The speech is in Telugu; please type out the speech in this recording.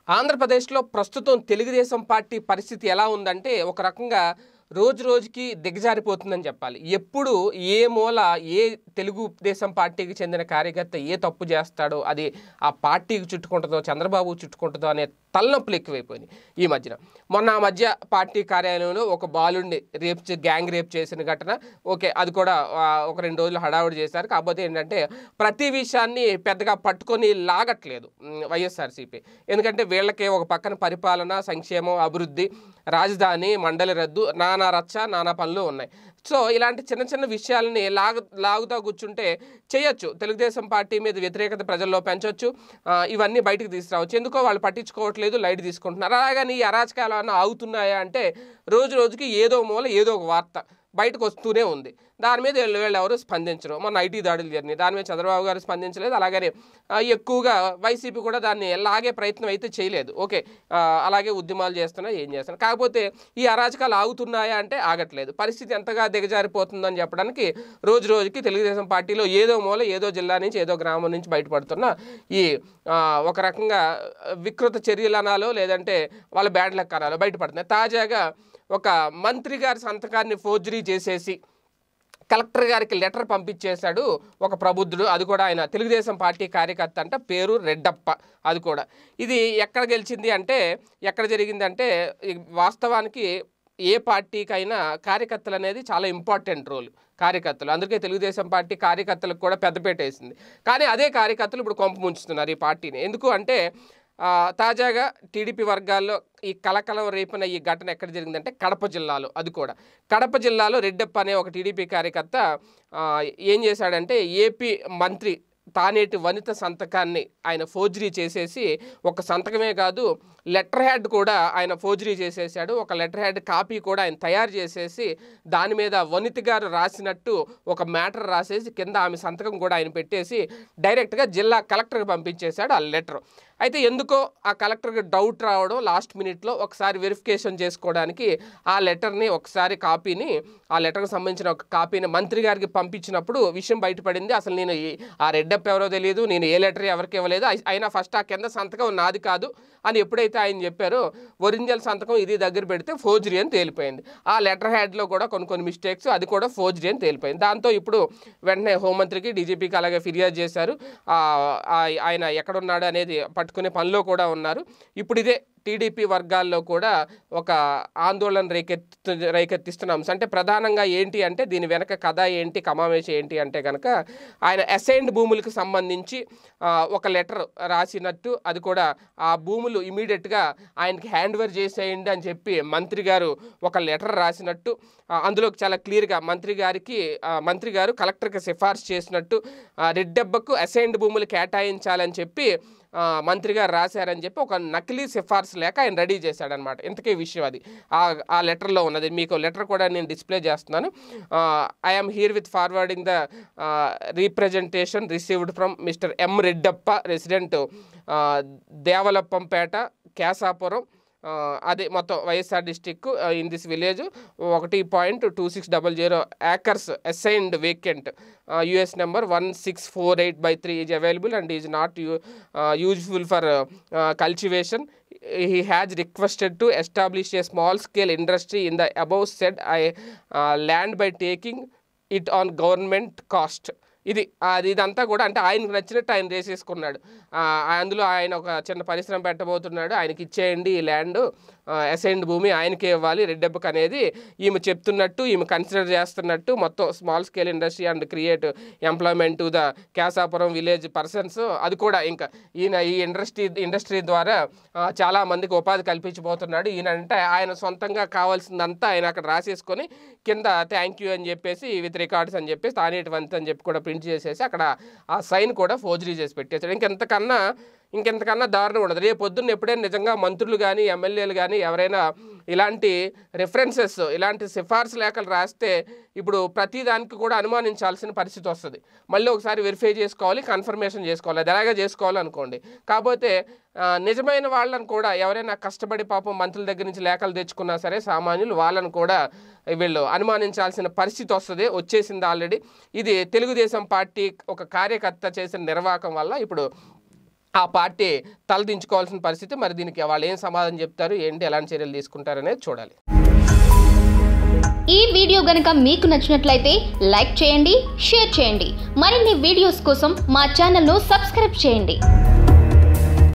ఆంధ్రప్రదేశ్లో ప్రస్తుతం తెలుగుదేశం పార్టీ పరిస్థితి ఎలా ఉందంటే ఒక రకంగా రోజు రోజుకి దిగజారిపోతుందని చెప్పాలి ఎప్పుడు ఏ మూల ఏ తెలుగుదేశం పార్టీకి చెందిన కార్యకర్త ఏ తప్పు చేస్తాడో అది ఆ పార్టీకి చుట్టుకుంటుందో చంద్రబాబు చుట్టుకుంటుందో అనే తలనొప్పులు ఎక్కువైపోయినాయి ఈ మధ్యన మొన్న ఆ మధ్య పార్టీ కార్యాలయంలో ఒక బాలుడిని రేప్ చే- గ్యాంగ్ రేప్ చేసిన ఘటన ఓకే అది కూడా ఆ, ఒక రెండు రోజులు హడావుడి చేశారు కాకపోతే ఏంటంటే ప్రతి విషయాన్ని పెద్దగా పట్టుకొని లాగట్లేదు ఉమ్, వైఎస్ఆర్సీపీ ఎందుకంటే వీళ్ళకే ఒక పక్కన పరిపాలన సంక్షేమం అభివృద్ధి రాజధాని మండలి రద్దు నానా రచ్చ నానా పనులు ఉన్నాయి సో ఇలాంటి చిన్న చిన్న విషయాలని లాగ లాగుతా కూర్చుంటే చేయొచ్చు తెలుగుదేశం పార్టీ మీద వ్యతిరేకత ప్రజల్లో పెంచవచ్చు ఆ, ఇవన్నీ బయటకు తీసుకురావచ్చు ఎందుకో వాళ్ళు పట్టించుకోవట్లేదు లైట్ తీసుకుంటున్నారు అలాగని ఈ అరాచకాలు అన్న ఆగుతున్నాయా అంటే రోజు రోజుకి ఏదో మూల ఏదో ఒక వార్త బయటకు వస్తూనే ఉంది దాని మీద వీళ్ళు వీళ్ళు ఎవరు స్పందించరు మొన్న ఐటీ దాడులు జరిగినాయి దాని మీద చంద్రబాబు గారు స్పందించలేదు అలాగనే ఆ, ఎక్కువగా వైసీపీ కూడా దాన్ని లాగే ప్రయత్నం అయితే చేయలేదు ఓకే ఆ, అలాగే ఉద్యమాలు చేస్తున్నా ఏం చేస్తున్నా కాకపోతే ఈ అరాచకాలు ఆగుతున్నాయా అంటే ఆగట్లేదు పరిస్థితి ఎంతగా దిగజారిపోతుందని చెప్పడానికి రోజు రోజుకి తెలుగుదేశం పార్టీలో ఏదో మూల ఏదో జిల్లా నుంచి ఏదో గ్రామం నుంచి బయటపడుతున్న ఈ ఆ, ఒక రకంగా వికృత చర్యలు అనాలో లేదంటే వాళ్ళ బ్యాడ్ లక్ అనాలో బయటపడుతున్నాయి తాజాగా ఒక మంత్రి గారి సంతకాన్ని ఫోర్జరీ చేసేసి కలెక్టర్ గారికి లెటర్ పంపించేశాడు ఒక ప్రబుద్ధుడు అది కూడా ఆయన తెలుగుదేశం పార్టీ కార్యకర్త అంట పేరు రెడ్డప్ప అది కూడా ఇది ఎక్కడ గెలిచింది అంటే ఎక్కడ జరిగింది అంటే ఈ వాస్తవానికి ఏ పార్టీకైనా కార్యకర్తలు అనేది చాలా ఇంపార్టెంట్ రోల్ కార్యకర్తలు అందుకే తెలుగుదేశం పార్టీ కార్యకర్తలకు కూడా పెద్దపేట వేసింది కానీ అదే కార్యకర్తలు ఇప్పుడు కొంప ముంచుతున్నారు ఈ పార్టీని ఎందుకు అంటే ఆ, తాజాగా టీడీపీ వర్గాల్లో ఈ కలకలం రేపిన ఈ ఘటన ఎక్కడ జరిగిందంటే కడప జిల్లాలో అది కూడా కడప జిల్లాలో రెడ్డప్ప అనే ఒక టీడీపీ కార్యకర్త ఆ, ఏం చేశాడంటే ఏపీ మంత్రి తానేటి వనిత సంతకాన్ని ఆయన ఫోర్జరీ చేసేసి ఒక సంతకమే కాదు లెటర్ హ్యాడ్ కూడా ఆయన ఫోర్జరీ చేసేసాడు ఒక లెటర్ హ్యాడ్ కాపీ కూడా ఆయన తయారు చేసేసి దాని మీద వనిత గారు రాసినట్టు ఒక మ్యాటర్ రాసేసి కింద ఆమె సంతకం కూడా ఆయన పెట్టేసి డైరెక్ట్గా జిల్లా కలెక్టర్కి పంపించేశాడు ఆ లెటర్ అయితే ఎందుకో ఆ కలెక్టర్కి డౌట్ రావడం లాస్ట్ మినిట్లో ఒకసారి వెరిఫికేషన్ చేసుకోవడానికి ఆ లెటర్ని ఒకసారి కాపీని ఆ లెటర్కి సంబంధించిన ఒక కాపీని మంత్రి గారికి పంపించినప్పుడు విషయం బయటపడింది అసలు నేను ఈ- ఆ రెడ్డప్ ఎవరో తెలియదు నేను ఏ లెటర్ ఎవరికి ఇవ్వలేదు అయి- అయినా ఫస్ట్ ఆ కింద సంతకం నాది కాదు అని ఎప్పుడైతే ఆయన చెప్పారో ఒరిజినల్ సంతకం ఇది దగ్గర పెడితే ఫోర్జరీ అని తేలిపోయింది ఆ లెటర్ హ్యాడ్లో కూడా కొన్ని కొన్ని మిస్టేక్స్ అది కూడా ఫోర్జరీ అని తేలిపోయింది దాంతో ఇప్పుడు వెంటనే హోంమంత్రికి డీజీపీకి అలాగే ఫిర్యాదు చేశారు ఆ, ఆ- ఆయన ఎక్కడున్నాడు అనేది పట్టుకునే పనిలో కూడా ఉన్నారు ఇప్పుడు ఇదే టీడీపీ వర్గాల్లో కూడా ఒక ఆందోళన రేకెత్తు రేకెత్తిస్తున్న అంశం అంటే ప్రధానంగా ఏంటి అంటే దీని వెనక కథ ఏంటి కమామేషి ఏంటి అంటే కనుక ఆయన అసైన్డ్ భూములకు సంబంధించి ఆ, ఒక లెటర్ రాసినట్టు అది కూడా ఆ భూములు ఇమీడియట్గా ఆయనకి హ్యాండ్ ఓవర్ చేసేయండి అని చెప్పి మంత్రి గారు ఒక లెటర్ రాసినట్టు ఆ, అందులో చాలా క్లియర్గా మంత్రి గారికి ఆ, మంత్రి గారు కలెక్టర్కి సిఫార్సు చేసినట్టు ఆ, రెడ్డెబ్బకు అసైన్డ్ భూములు కేటాయించాలని చెప్పి ఆ, మంత్రి గారు రాశారని చెప్పి ఒక నకిలీ సిఫార్సు లేక ఆయన రెడీ చేశాడనమాట ఇంతకీ విషయం అది ఆ ఆ లెటర్లో ఉన్నది మీకు లెటర్ కూడా నేను డిస్ప్లే చేస్తున్నాను I'm here with forwarding the representation received from mister M Reddappa resident Devalapampeta Kesapuram ఆ, అదే మొత్తం YSR district in this village ఒకటి point two six double zero acres assigned vacant US number one six four eight by three is available and is not you useful for cultivation he has requested to establish a small scale industry in the above said I, uh, land by taking it on government cost ఇది అది ఇదంతా కూడా అంటే ఆయనకు నచ్చినట్టు ఆయన వేసేసుకున్నాడు ఆ, అందులో ఆయన ఒక చిన్న పరిశ్రమ పెట్టబోతున్నాడు ఆయనకి ఇచ్చేయండి ఈ ల్యాండ్ అసైన్డ్ భూమి ఆయనకే ఇవ్వాలి రెడ్డెబ్బకు అనేది ఈమె చెప్తున్నట్టు ఈమె కన్సిడర్ చేస్తున్నట్టు మొత్తం small scale industry and create employment to the Kesapuram village persons అది కూడా ఇంకా ఈయన ఈ ఇండస్ట్రీ ఇండస్ట్రీ ద్వారా ఆ, చాలా మందికి ఉపాధి కల్పించబోతున్నాడు ఈయన అంటే ఆయన సొంతంగా కావాల్సిందంతా ఆయన అక్కడ రాసేసుకొని కింద థ్యాంక్ యూ అని చెప్పేసి విత్ రికార్డ్స్ అని చెప్పేసి తానేటి వంత్ అని చెప్పి కూడా ప్రింట్ చేసేసి అక్కడ ఆ సైన్ కూడా ఫోర్జరీ చేసి పెట్టేశాడు ఇంకెంతకన్నా ఇంకెంతకన్నా దారుణం ఉండదు రేపు పొద్దున్న ఎప్పుడైనా నిజంగా మంత్రులు కానీ ఎమ్మెల్యేలు కానీ ఎవరైనా ఇలాంటి రెఫరెన్సెస్ ఇలాంటి సిఫార్సు లేఖలు రాస్తే ఇప్పుడు ప్రతి దానికి కూడా అనుమానించాల్సిన పరిస్థితి వస్తుంది మళ్ళీ ఒకసారి వెరిఫై చేసుకోవాలి కన్ఫర్మేషన్ చేసుకోవాలి అది ఎలాగే చేసుకోవాలనుకోండి కాకపోతే ఆ, నిజమైన వాళ్ళని కూడా ఎవరైనా కష్టపడి పాపం మంత్రుల దగ్గర నుంచి లేఖలు తెచ్చుకున్నా సరే సామాన్యులు వాళ్ళని కూడా వీళ్ళు అనుమానించాల్సిన పరిస్థితి వస్తుంది వచ్చేసింది ఆల్రెడీ ఇది తెలుగుదేశం పార్టీ ఒక కార్యకర్త చేసిన నిర్వాహకం వల్ల ఇప్పుడు ఆ పార్టీ తలదించుకోవాల్సిన పరిస్థితి మరి దీనికి వాళ్ళు ఏం సమాధానం చెప్తారు ఏంటి ఎలాంటి చర్యలు తీసుకుంటారు అనేది చూడాలి ఈ వీడియో గనుక మీకు నచ్చినట్లయితే లైక్ చేయండి షేర్ చేయండి మరిన్ని వీడియోస్ కోసం మా ఛానల్ను సబ్స్క్రైబ్ చేయండి